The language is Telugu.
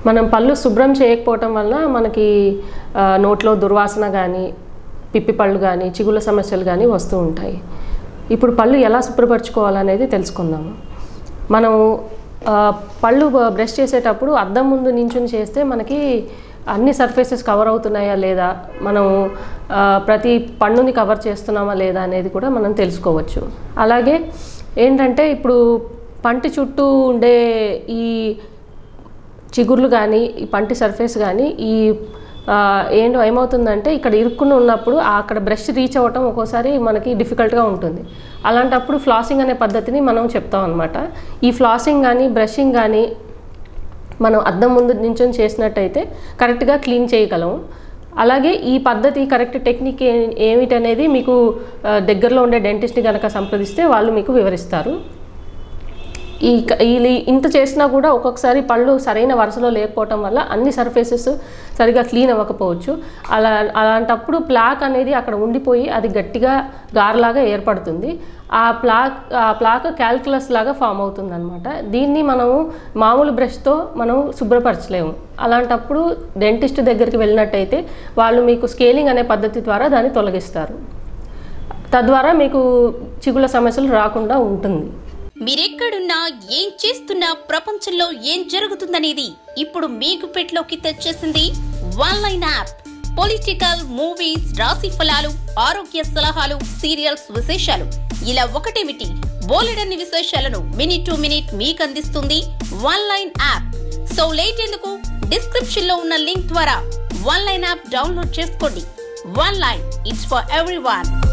మనం పళ్ళు శుభ్రం చేయకపోవటం వలన మనకి ఆ, నోట్లో దుర్వాసన కానీ పిప్పి పళ్ళు కానీ చిగుళ్ళ సమస్యలు కానీ వస్తూ ఉంటాయి ఇప్పుడు పళ్ళు ఎలా శుభ్రపరచుకోవాలనేది తెలుసుకుందాము మనం ఆ, పళ్ళు బ- బ్రష్ చేసేటప్పుడు అద్దం ముందు నించుని చేస్తే మనకి అన్ని సర్ఫేసెస్ కవర్ అవుతున్నాయా లేదా మనం ఆ, ప్రతి పన్నుని కవర్ చేస్తున్నామా లేదా అనేది కూడా మనం తెలుసుకోవచ్చు అలాగే ఏంటంటే ఇప్పుడు పంటి చుట్టూ ఉండే ఈ చిగుర్లు కానీ ఈ పంటి సర్ఫేస్ కానీ ఈ ఆ, ఏంటో ఏమవుతుందంటే ఇక్కడ ఇరుక్కుని ఉన్నప్పుడు ఆ అక్కడ బ్రష్ రీచ్ అవ్వటం ఒక్కోసారి మనకి డిఫికల్ట్గా ఉంటుంది అలాంటప్పుడు ఫ్లాసింగ్ అనే పద్ధతిని మనం చెప్తాం అనమాట ఈ ఫ్లాసింగ్ కానీ బ్రషింగ్ కానీ మనం అద్దం ముందు నించొని చేసినట్టయితే కరెక్ట్గా క్లీన్ చేయగలం అలాగే ఈ పద్ధతి కరెక్ట్ టెక్నిక్ ఏ- ఏమిటనేది మీకు ఆ, దగ్గరలో ఉండే డెంటిస్ట్ని కనుక సంప్రదిస్తే వాళ్ళు మీకు వివరిస్తారు ఈ క- ఈ ఇంత చేసినా కూడా ఒక్కొక్కసారి పళ్ళు సరైన వరుసలో లేకపోవటం వల్ల అన్ని సర్ఫేసెస్ సరిగా క్లీన్ అవ్వకపోవచ్చు అలా అలాంటప్పుడు ప్లాక్ అనేది అక్కడ ఉండిపోయి అది గట్టిగా గారలాగా ఏర్పడుతుంది ఆ ప్లాక్ ఆ ప్లాక్ క్యాల్కులస్ లాగా ఫామ్ అవుతుంది అనమాట దీన్ని మనము మామూలు బ్రష్తో మనం శుభ్రపరచలేము అలాంటప్పుడు డెంటిస్ట్ దగ్గరికి వెళ్ళినట్టయితే వాళ్ళు మీకు స్కేలింగ్ అనే పద్ధతి ద్వారా దాన్ని తొలగిస్తారు తద్వారా మీకు చిగుళ్ళ సమస్యలు రాకుండా ఉంటుంది మీరెక్కడున్నా ఏం చేస్తున్నా ప్రపంచంలో ఏం జరుగుతుందనేది ఇప్పుడు మీకు పెట్లోకి తెచ్చేసింది one line app political movies రాశి ఫలాలు ఆరోగ్య సలహాలు సీరియల్స్ విశేషాలు ఇలా ఒకటేమిటి బోలెడన్ని విశేషాలను మినిట్ టు మినిట్ మీకు అందిస్తుంది one line app so late ఎందుకు డిస్క్రిప్షన్ లో ఉన్న లింక్ ద్వారా వన్ లైన్ యాప్ డౌన్లోడ్ చేసుకోండి one line it's for every